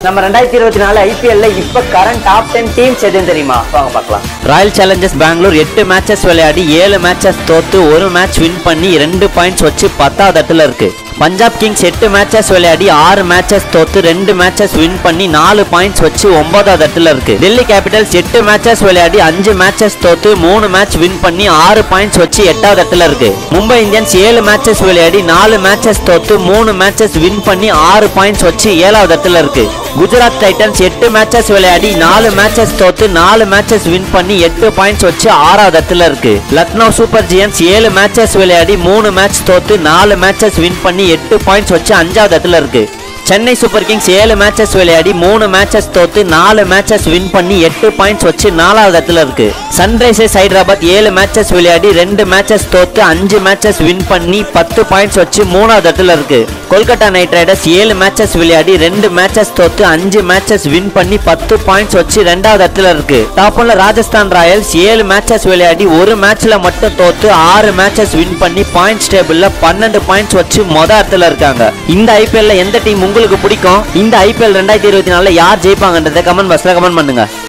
நம்ம ரெண்டாயிரத்தி இருபத்தி நாலு ஐபிஎல்ல இப்ப கரண்ட் டாப் டென் டீம்ஸ் எதுன்னு தெரியுமா வாங்க பார்க்கலாம் ராயல் சேலஞ்சர்ஸ் பெங்களூர் எட்டு மேட்சஸ் விளையாடி ஏழு மேட்சஸ் தோத்து ஒரு மேட்ச் வின் பண்ணி ரெண்டு பாயிண்ட்ஸ் வச்சு பத்தாவது இடத்துல இருக்கு பஞ்சாப் கிங்ஸ் எட்டு மேட்சஸ் விளையாடி ஆறு மேட்சஸ் தோத்து ரெண்டு மேட்சஸ் வின் பண்ணி நாலு பாயிண்ட்ஸ் வச்சு ஒன்பதாவது இடத்துல இருக்கு டெல்லி கேபிட்டல்ஸ் எட்டு மேட்சஸ் விளையாடி அஞ்சு மேட்சஸ் தோத்து மூணு மேட்ச் வின் பண்ணி ஆறு பாயிண்ட்ஸ் வச்சு எட்டாவது இடத்துல இருக்கு மும்பை இந்தியன்ஸ் ஏழு மேட்சஸ் விளையாடி நாலு மேட்சஸ் தோத்து மூணு மேட்சஸ் வின் பண்ணி ஆறு பாயிண்ட்ஸ் வச்சு ஏழாவது இடத்துல இருக்கு குஜராத் டைட்டன்ஸ் எட்டு மேட்சஸ் விளையாடி நாலு மேட்சஸ் தோத்து நாலு மேட்சஸ் வின் பண்ணி எட்டு பாயிண்ட்ஸ் வச்சு ஆறாவது இடத்துல இருக்கு லக்னோ சூப்பர் ஜியன்ஸ் ஏழு மேட்சஸ் விளையாடி மூணு மேட்ச் தோத்து நாலு மேட்சஸ் வின் பண்ணி எட்டு பாயிண்ட்ஸ் வச்சு அஞ்சாவது இடத்துல இருக்கு சென்னை சூப்பர் கிங்ஸ் ஏழு மேட்சஸ் விளையாடி மூணு மேட்சஸ் தோத்து நாலு மேட்சஸ் வின் பண்ணி எட்டு பாயிண்ட்ஸ் வச்சு நாலாவது இடத்துல இருக்கு சன்ரைசர்ஸ் ஹைதராபாத் ஏழு மேட்சஸ் விளையாடி ரெண்டு மேட்சஸ் தோத்து அஞ்சு மேட்சஸ் வின் பண்ணி பத்து பாயிண்ட்ஸ் வச்சு மூணாவது இடத்துல இருக்கு கொல்கத்தா நைட் ரைடர்ஸ் ஏழு மேட்சஸ் விளையாடி ரெண்டு மேட்சஸ் தோத்து அஞ்சு மேட்சஸ் வின் பண்ணி பத்து பாயிண்ட்ஸ் வச்சு ரெண்டாவது இடத்துல இருக்கு டாப் ஒன்ல ராஜஸ்தான் ராயல்ஸ் ஏழு மேட்சஸ் விளையாடி ஒரு மேட்ச்ல மட்டும் தோத்து ஆறு மேட்சஸ் வின் பண்ணி பாயிண்ட்ஸ் டேபிள்ல பன்னெண்டு பாயிண்ட்ஸ் வச்சு மொத இடத்துல இருக்காங்க இந்த ஐபிஎல்ல எந்த டீம் உங்களுக்கு பிடிக்கும் இந்த ஐபிஎல் ரெண்டாயிரத்தி இருபத்தி நாலுல யார் ஜெயிப்பாங்கன்றதை கமெண்ட் பாக்ஸ்ல கமெண்ட் பண்ணுங்க